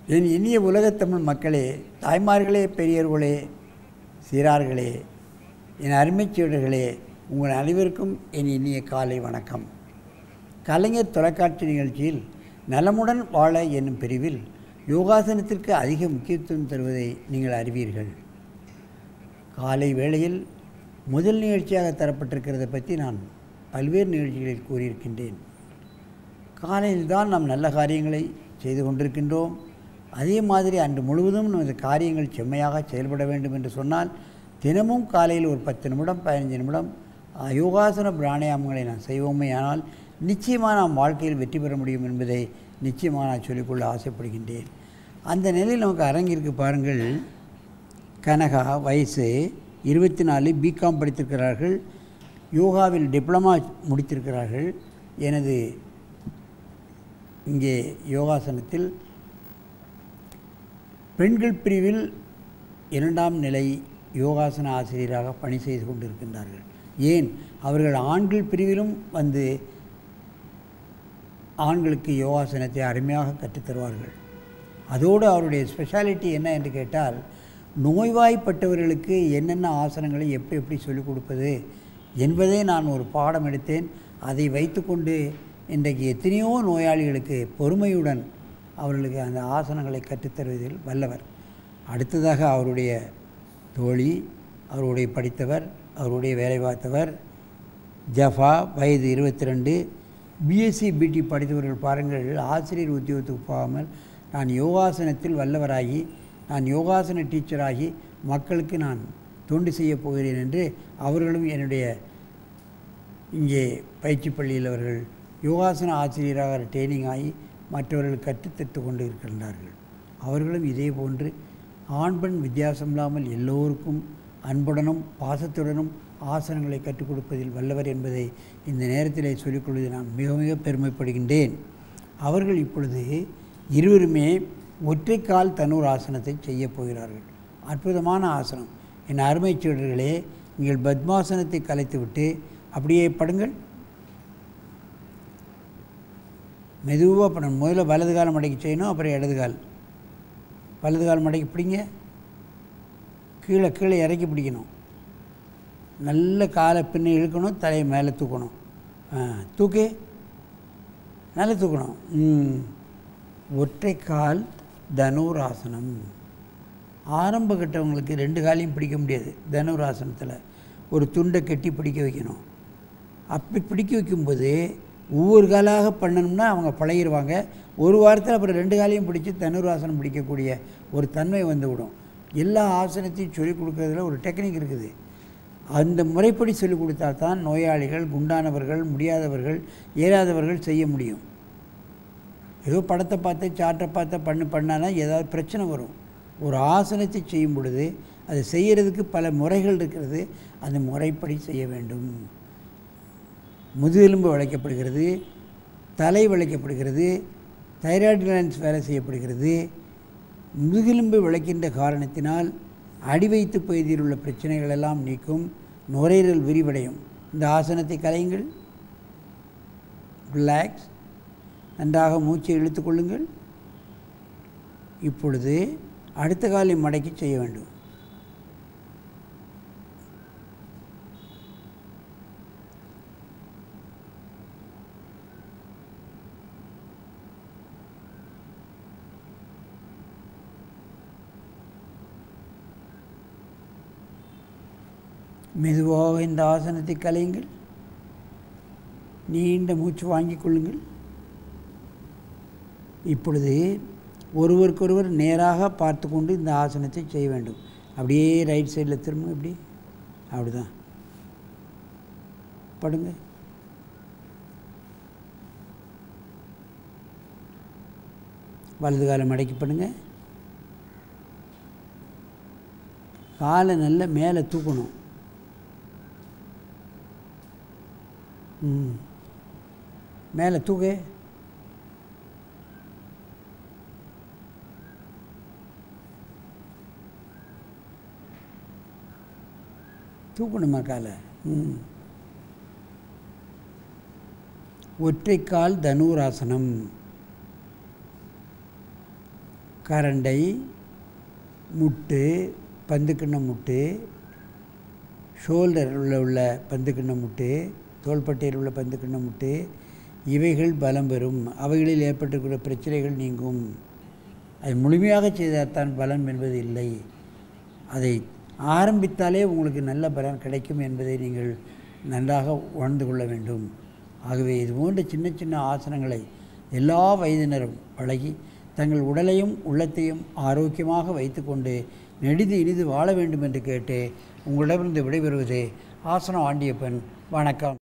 என் இனிய உலகத்தமிழ் மக்களே தாய்மார்களே பெரியவர்களே சீரார்களே என் அருமைச் சீடர்களே உங்கள் அனைவருக்கும் என் இனிய காலை வணக்கம் கலைஞர் தொலைக்காட்சி நிகழ்ச்சியில் நலமுடன் வாழ என்னும் பிரிவில் யோகாசனத்திற்கு அதிக முக்கியத்துவம் தருவதை நீங்கள் அறிவீர்கள் காலை வேளையில் முதல் நிகழ்ச்சியாக தரப்பட்டிருக்கிறதை பற்றி நான் பல்வேறு நிகழ்ச்சிகளில் கூறியிருக்கின்றேன் காலையில் தான் நாம் நல்ல காரியங்களை செய்து கொண்டிருக்கின்றோம் அதே மாதிரி அன்று முழுவதும் நமது காரியங்கள் செம்மையாக செயல்பட வேண்டும் என்று சொன்னால் தினமும் காலையில் ஒரு பத்து நிமிடம் பதினஞ்சு நிமிடம் ஆ, யோகாசன பிராணாயாமங்களை நாம் செய்வோமே ஆனால் நிச்சயமாக நாம் வாழ்க்கையில் வெற்றி பெற முடியும் என்பதை நிச்சயமாக நான் சொல்லிக்கொள்ள ஆசைப்படுகின்றேன் அந்த நிலையில் நமக்கு அரங்கிற்கு பாருங்கள் கனகா வயசு இருபத்தி நாலு பிகாம் படித்திருக்கிறார்கள் யோகாவில் டிப்ளமா முடித்திருக்கிறார்கள் எனது இங்கே யோகாசனத்தில் பெண்கள் பிரிவில் இரண்டாம் நிலை யோகாசன ஆசிரியராக பணி செய்து கொண்டிருக்கின்றார்கள் ஏன் அவர்கள் ஆண்கள் பிரிவிலும் வந்து ஆண்களுக்கு யோகாசனத்தை அருமையாக கற்றுத்தருவார்கள் அதோடு அவருடைய ஸ்பெஷாலிட்டி என்ன என்று கேட்டால் நோய்வாய்ப்பட்டவர்களுக்கு என்னென்ன ஆசனங்களை எப்படி எப்படி சொல்லிக் கொடுப்பது என்பதை நான் ஒரு பாடம் எடுத்தேன் அதை வைத்துக்கொண்டு இன்றைக்கு எத்தனையோ நோயாளிகளுக்கு பொறுமையுடன் அவர்களுக்கு அந்த ஆசனங்களை கற்றுத்தருவதில் வல்லவர் அடுத்ததாக அவருடைய தோழி அவருடைய படித்தவர் அவருடைய வேலை பார்த்தவர் ஜஃபா வயது இருபத்தி ரெண்டு பிஎஸ்சி பிடி படித்தவர்கள் பாருங்கள் ஆசிரியர் உத்தியோகத்துக்கு போகாமல் நான் யோகாசனத்தில் வல்லவராகி நான் யோகாசன டீச்சராகி மக்களுக்கு நான் தொண்டு செய்யப் போகிறேன் என்று அவர்களும் என்னுடைய இங்கே பயிற்சி பள்ளியில் அவர்கள் யோகாசன ஆசிரியராக ட்ரைனிங் ஆகி மற்றவர்கள் கற்றுத்தட்டு கொண்டு இருக்கின்றார்கள் அவர்களும் இதே போன்று ஆண் பெண் வித்தியாசம் இல்லாமல் எல்லோருக்கும் அன்புடனும் பாசத்துடனும் ஆசனங்களை கற்றுக் கொடுப்பதில் வல்லவர் என்பதை இந்த நேரத்திலே சொல்லிக்கொள்வதை நான் மிக மிக பெருமைப்படுகின்றேன் அவர்கள் இப்பொழுது இருவருமே ஒற்றைக்கால் தனூர் ஆசனத்தை செய்யப் போகிறார்கள் அற்புதமான ஆசனம் என் அருமை சீடர்களே நீங்கள் பத்மாசனத்தை கலைத்துவிட்டு அப்படியே படுங்கள் மெதுவாக பண்ணணும் முதல்ல வலது கால் மடக்கி செய்யணும் அப்புறம் இடது கால் வலது கால் மடக்கி பிடிங்க கீழே கீழே இறக்கி பிடிக்கணும் நல்ல காலை பின்ன இழுக்கணும் தலையை மேலே தூக்கணும் ஆ தூக்கு மேலே தூக்கணும் ம் ஒற்றைக்கால் தனுராசனம் ஆரம்ப கட்டவங்களுக்கு ரெண்டு காலையும் பிடிக்க முடியாது தனுராசனத்தில் ஒரு துண்டை கட்டி பிடிக்க வைக்கணும் அப்படி பிடிக்க வைக்கும்போது ஒவ்வொரு காலாக பண்ணணும்னா அவங்க பழகிடுவாங்க ஒரு வாரத்தில் அப்புறம் ரெண்டு காலையும் பிடிச்சி தனுராசனம் பிடிக்கக்கூடிய ஒரு தன்மை வந்து விடும் எல்லா ஆசனத்தையும் சொல்லிக் கொடுக்கறதுல ஒரு டெக்னிக் இருக்குது அந்த முறைப்படி சொல்லிக் கொடுத்தா தான் நோயாளிகள் குண்டானவர்கள் முடியாதவர்கள் இயலாதவர்கள் செய்ய முடியும் ஏதோ படத்தை பார்த்து சார்ட்டை பார்த்து பண்ணு பண்ணாலும் ஏதாவது பிரச்சனை வரும் ஒரு ஆசனத்தை செய்யும் பொழுது அதை செய்கிறதுக்கு பல முறைகள் இருக்கிறது அந்த முறைப்படி செய்ய வேண்டும் முதுகெலும்பு வளைக்கப்படுகிறது தலை வளைக்கப்படுகிறது தைராய்டு கிளான்ஸ் வேலை செய்யப்படுகிறது முதுகெலும்பு விளைக்கின்ற காரணத்தினால் அடி வைத்து பகுதியில் உள்ள பிரச்சனைகள் எல்லாம் நீக்கும் நுரையீரல் விரிவடையும் இந்த ஆசனத்தை கலையுங்கள் ரிலாக்ஸ் நன்றாக மூச்சை இழுத்துக் கொள்ளுங்கள் இப்பொழுது அடுத்த காலை மடக்கி செய்ய வேண்டும் மெதுவாக இந்த ஆசனத்தை கலையுங்கள் நீண்ட மூச்சு வாங்கிக் கொள்ளுங்கள் இப்பொழுது ஒருவருக்கொருவர் நேராக பார்த்து கொண்டு இந்த ஆசனத்தை செய்ய வேண்டும் அப்படியே ரைட் சைடில் திரும்ப இப்படி அப்படிதான் படுங்க வலது காலை மடக்கி படுங்க காலை நல்லா மேலே தூக்கணும் ம் மேலே தூக்கு தூக்கணுமா காலை ம் ஒற்றைக்கால் தனுராசனம் கரண்டை முட்டு பந்துக்கிண்ண முட்டு ஷோல்டரில் உள்ள பந்துக்கிண்ண முட்டு தோள்பட்டையில் உள்ள பந்துக்கிண்ண முட்டு இவைகள் பலம் பெறும் அவைகளில் ஏற்பட்டிருக்கிற பிரச்சனைகள் நீங்கும் அதை முழுமையாக செய்தால்தான் பலன் என்பது இல்லை அதை ஆரம்பித்தாலே உங்களுக்கு நல்ல பலன் கிடைக்கும் என்பதை நீங்கள் நன்றாக உணர்ந்து கொள்ள வேண்டும் ஆகவே இது போன்ற சின்ன சின்ன ஆசனங்களை எல்லா வயதினரும் பழகி தங்கள் உடலையும் உள்ளத்தையும் ஆரோக்கியமாக வைத்துக்கொண்டு நெடிது இனிது வாழ வேண்டும் என்று கேட்டு உங்களிடமிருந்து விடைபெறுவது ஆசனம் ஆண்டியப்பன் வணக்கம்